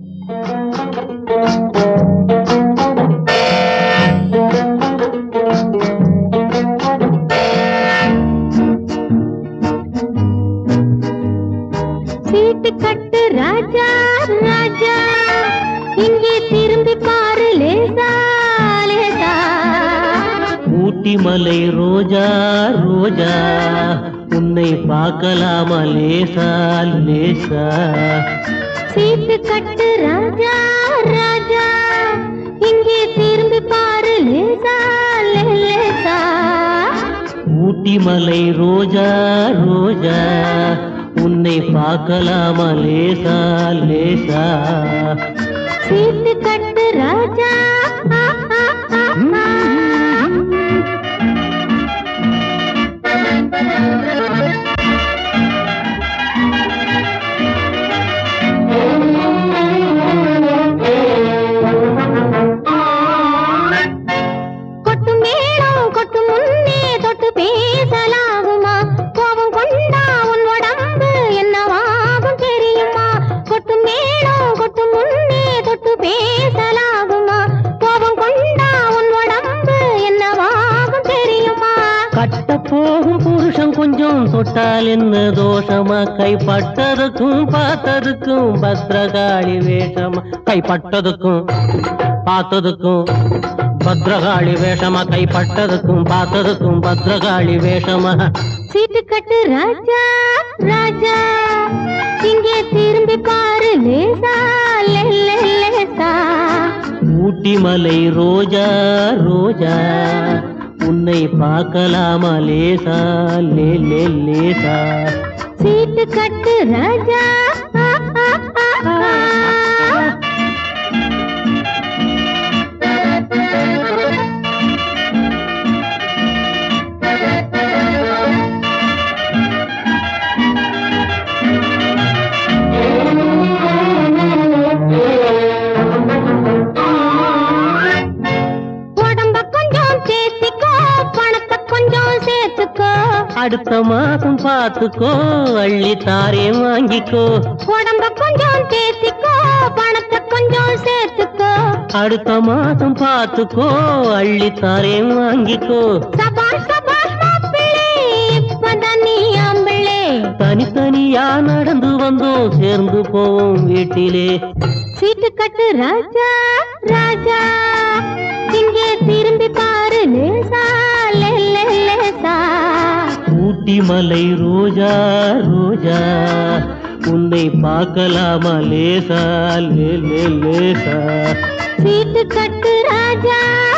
சீட்டு கட்டு ராஜா ராஜா இங்கே திரும்பி பாரு லேசா லேசா ஊட்டி மலை ரோஜா ரோஜா உன்னை பார்க்கலாமா லேசா லேசா சீட்டு கட்டு ராஜா ராஜா இங்கே திரும்பி பாரு லேசா லே, லேசா ஊட்டி மலை ரோஜா ரோஜா உன்னை பார்க்கலாமா லேசா லேசா சீட்டு கட்டு ராஜா ஆ, ஆ, ஆ, ஆ. கொட்டு மேளம் கொட்டு முன்னே தொட்டு பேசலாகுமா கோபம் கொண்டா உன் உடம்பு என்னவாகும் தெரியுமா கொட்டு மேளம் கொட்டு முன்னே தொட்டு பேசலாகுமா கோபம் கொண்டா உன் உடம்பு என்னவாகும் தெரியுமா கட்ட போகும் புருஷன் கொஞ்சம் தொட்டால் என்ன தோஷமா கைப்பட்டதுக்கும் பார்த்ததுக்கும் பத்ரகாளி வேஷமா கைப்பட்டதுக்கும் பார்த்ததுக்கும் பத்ரகாளி வேஷமா கைப்பட்டதுக்கும் பார்த்ததுக்கும் பத்ரகாளி வேஷமா சீட்டு கட்டு ராஜா ராஜா இங்கே திரும்பி பாரு லேசா லே, லே, லேசா ஊட்டி மலை ரோஜா ரோஜா உன்னை பார்க்கலாமா லேசா லே லே லேசா சீட்டு கட்டு ராஜா ஆ, ஆ, ஆ, ஆ. உடம்ப கொஞ்சம் சேர்த்திக்கோ பணத்தை கொஞ்சம் சேர்த்துக்கோ அடுத்த மாசம் பார்த்துக்கோ அள்ளி தாரே வாங்கிக்கோ உடம்ப கொஞ்சம் சேர்த்திக்கோ பணத்தை கொஞ்சம் சேர்த்துக்கோ அடுத்த மாசம் பார்த்துக்கோ அள்ளி தாரே வாங்கிக்கோ சபாஷ் சபாஷ் மாப்பிள்ளை இப்பதான் நீ ஆம்பிள்ளை தனித்தனியா நடந்து வந்தோம் சேர்ந்து போவோம் வீட்டிலே சீட்டு கட்டு ராஜா ராஜா இங்கே திரும்பி பாரு லேசா லே, லே, லேசா ஊட்டி மலை ரோஜா ரோஜா உன்னை பார்க்கலாமா லேசா லே லே லேசா சீட்டு கட்டு ராஜா